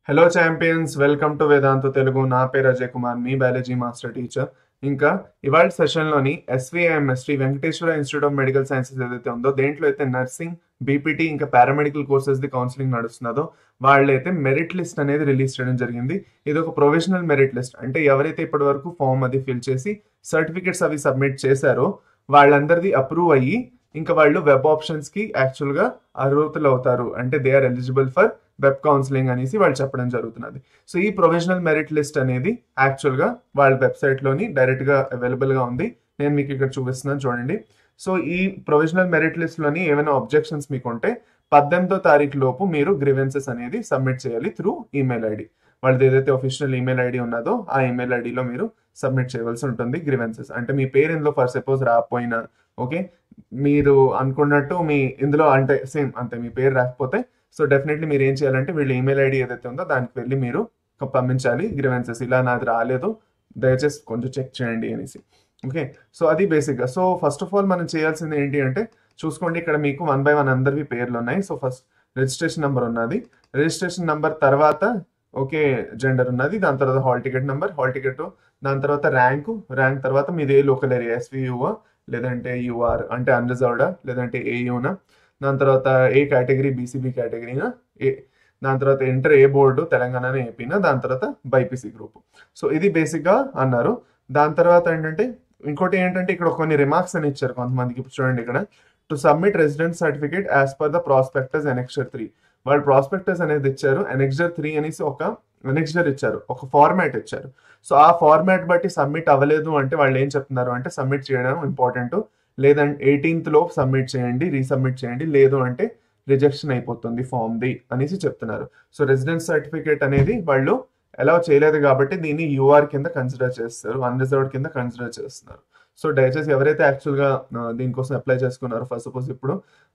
hello champions welcome to Vedantu Telugu నా పేరు అజయ్ కుమార్ మీ బయాలజీ మాస్టర్ టీచర్ ఇంకా ఇవాళ సెషన్లోని SVIMS Sri Venkateswara institute of medical sciences ఏదైతే ఉందో దేంట్లో అయితే నర్సింగ్ బీపీటీ ఇంకా పారామెడికల్ కోర్సెస్ ది కౌన్సిలింగ్ నడుస్తున్నదో వాళ్ళైతే మెరిట్ లిస్ట్ అనేది రిలీజ్ చేయడం జరిగింది ఇది ఒక ప్రొవిజనల్ మెరిట్ లిస్ట్ అంటే ఎవరైతే ఇప్పటి వరకు ఫామ్ అది ఫిల్ చేసి సర్టిఫికెట్స్ అవి సబ్మిట్ చేశారో వాళ్ళందరిది అప్రూవ్ అయ్యి ఇంకా వాళ్ళు వెబ్ ఆప్షన్స్ కి యాక్చువల్ గా అర్హతలు అవుతారు అంటే they are eligible for web counselling అనేసి వాళ్ళు చెప్పడం జరుగుతున్నది సో ఈ ప్రొవిజనల్ మెరిట్ లిస్ట్ అనేది యాక్చువల్ గా వాళ్ళ వెబ్సైట్ లోని డైరెక్ట్ గా అవైలబుల్ గా ఉంది నేను మీకు ఇక్కడ చూపిస్తున్నాను చూడండి సో ఈ ప్రొవిజనల్ మెరిట్ లిస్ట్ లోని ఏమైనా అబ్జెక్షన్స్ మీకు ఉంటే పద్దెనిమిదో తారీఖు లోపు మీరు గ్రివెన్సెస్ అనేది సబ్మిట్ చేయాలి త్రూ ఈమెయిల్ ఐడి వాళ్ళది ఏదైతే ఒఫిషియల్ ఈమెయిల్ ఐడి ఉన్నదో ఆ ఈమెయిల్ ఐడిలో మీరు సబ్మిట్ చేయవలసి ఉంటుంది గ్రివెన్సెస్ అంటే మీ పేరు ఇందులో ఫర్ సపోజ్ రాకపోయినా ఓకే మీరు అనుకున్నట్టు మీ ఇందులో అంటే సేమ్ అంతే మీ పేరు రాకపోతే సో డెఫినెట్లీ మీరు ఏం చేయాలంటే వీళ్ళ ఈమెయిల్ ఐడి ఏదైతే ఉందో దానికి వెళ్ళి మీరు పంపించాలి గ్రివెన్సెస్ ఇలా నాది రాలేదు దయచేసి కొంచెం చెక్ చేయండి అనేసి ఓకే సో అది బేసిక్గా సో ఫస్ట్ ఆఫ్ ఆల్ మనం చేయాల్సింది ఏంటి అంటే చూసుకోండి ఇక్కడ మీకు వన్ బై వన్ అందరివి పేర్లు ఉన్నాయి సో ఫస్ట్ రిజిస్ట్రేషన్ నెంబర్ ఉన్నది రిజిస్ట్రేషన్ నెంబర్ తర్వాత ఓకే జెండర్ ఉన్నది దాని తర్వాత hall ticket number hall ticket దాని తర్వాత ర్యాంకు ర్యాంక్ తర్వాత మీది ఏ లోకల్ ఏరియా ఎస్వియువా లేదంటే యూఆర్ అంటే అన్రిజర్వ్డా లేదంటే ఏయూనా దాని తర్వాత ఏ కేటగిరీ బీసీబీ కేటగిరీనా ఏ దాని తర్వాత ఇంటర్ ఏ బోర్డు తెలంగాణ ఏపీనా దాని తర్వాత బైపీసీ గ్రూప్ సో ఇది బేసిక్గా అన్నారు దాని తర్వాత ఏంటంటే ఇంకోటి ఏంటంటే ఇక్కడ కొన్ని రిమార్క్స్ అని ఇచ్చారు కొంతమందికి ఇప్పుడు చూడండి ఇక్కడ to submit resident certificate as per the prospectus annexure three వాళ్ళు ప్రాస్పెక్టస్ అనేది ఇచ్చారు ఎనెక్జర్ త్రీ అనేసి ఒక ఎనెక్జర్ ఇచ్చారు ఒక ఫార్మాట్ ఇచ్చారు సో ఆ ఫార్మాట్ బట్టి సబ్మిట్ అవ్వలేదు అంటే వాళ్ళు ఏం చెప్తున్నారు అంటే సబ్మిట్ చేయడం ఇంపార్టెంట్ లేదంటే ఎయిటీన్త్ లో సబ్మిట్ చేయండి రీసబ్మిట్ చేయండి లేదు అంటే రిజెక్షన్ అయిపోతుంది ఫామ్ ది అనేసి చెప్తున్నారు సో రెసిడెన్స్ సర్టిఫికేట్ అనేది వాళ్ళు ఎలా చేయలేదు కాబట్టి దీన్ని యూఆర్ కింద కన్సిడర్ చేస్తారు అన్రిజర్వ్డ్ కింద కన్సిడర్ చేస్తున్నారు సో దయచేసి ఎవరైతే యాక్చువల్గా దీనికోసం అప్లై చేసుకున్నారో ఫస్ట్ సపోజ్ ఇప్పుడు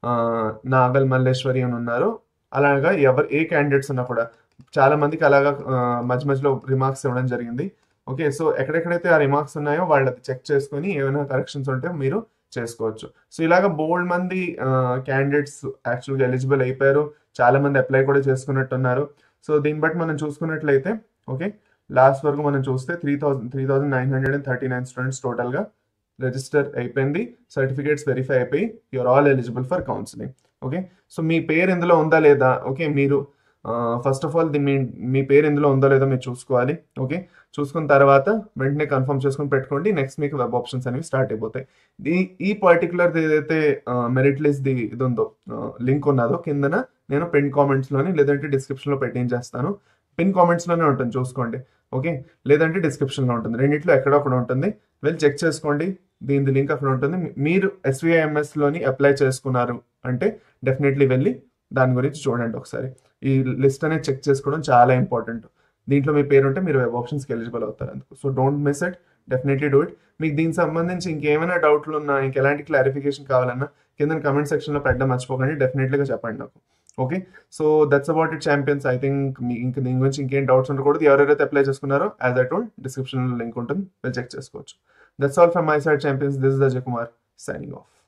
నాగల్ మల్లేశ్వరి అని ఉన్నారో అలాగా ఎవరు ఏ క్యాండిడేట్స్ ఉన్నా కూడా చాలా మందికి అలాగా మధ్య మధ్యలో రిమార్క్స్ ఇవ్వడం జరిగింది ఓకే సో ఎక్కడెక్కడైతే ఆ రిమార్క్స్ ఉన్నాయో వాళ్ళది చెక్ చేసుకొని ఏమైనా కరెక్షన్స్ ఉంటే మీరు చేసుకోవచ్చు సో ఇలాగ బోల్డ్ మంది క్యాండిడేట్స్ యాక్చువల్గా ఎలిజిబుల్ అయిపోయారు చాలా మంది అప్లై కూడా చేసుకున్నట్టున్నారు సో దీన్ని బట్టి మనం చూసుకున్నట్లయితే ఓకే లాస్ట్ వరకు మనం చూస్తే three thousand three thousand nine hundred and thirty nine students టోటల్గా రిజిస్టర్ అయిపోయింది సర్టిఫికేట్స్ వెరిఫై అయిపోయి you're all eligible for counselling okay so మీ పేరు ఇందులో ఉందా లేదా ఓకే మీరు ఫస్ట్ ఆఫ్ ఆల్ మీ మీ పేరు ఇందులో ఉందో లేదో మీరు చూసుకోవాలి ఓకే చూసుకున్న తర్వాత వెంటనే కన్ఫర్మ్ చేసుకుని పెట్టుకోండి నెక్స్ట్ మీకు వెబ్ ఆప్షన్స్ అనేవి స్టార్ట్ అయిపోతాయి ఈ ఈ పర్టికులర్ ఏదైతే మెరిట్ లిస్ట్ ది ఇది ఉందో లింక్ ఉన్నదో కిందన నేను పిన్ కామెంట్స్లోని లేదంటే డిస్క్రిప్షన్లో పెట్టేం చేస్తాను పిన్ కామెంట్స్లోనే ఉంటుంది చూసుకోండి ఓకే లేదంటే డిస్క్రిప్షన్లో ఉంటుంది రెండిట్లో ఎక్కడో ఒకటి ఉంటుంది వెళ్ళి చెక్ చేసుకోండి దీని లింక్ అక్కడ ఉంటుంది మీరు ఎస్విఐఎంఎస్లోని అప్లై చేసుకున్నారు అంటే డెఫినెట్లీ వెళ్ళి దాని గురించి చూడండి ఒకసారి ఈ లిస్ట్ అనేది చెక్ చేసుకోవడం చాలా ఇంపార్టెంట్ దీంట్లో మీ పేరు ఉంటే మీరు వెబ్ ఆప్షన్స్కి ఎలిజిబుల్ అవుతారు అందుకు so don't miss it definitely do it మీకు దీనికి సంబంధించి ఇంకేమైనా డౌట్లు ఉన్నా ఇంకెలాంటి క్లారిఫికేషన్ కావాలన్నా కింద కమెంట్ సెక్షన్లో పెట్టడం మర్చిపోకండి డెఫినెట్లీగా చెప్పండి నాకు okay so that's about it champions I think మీ ఇంకా దీని గురించి ఇంకేం డౌట్స్ ఉండకూడదు ఎవరెవరైతే అప్లై చేసుకున్నారో యాజ్ ఐ టోల్డ్ డిస్క్రిప్షన్లో లింక్ ఉంటుంది వెళ్ళి చెక్ చేసుకోవచ్చు that's all from my side champions this the Kumar signing of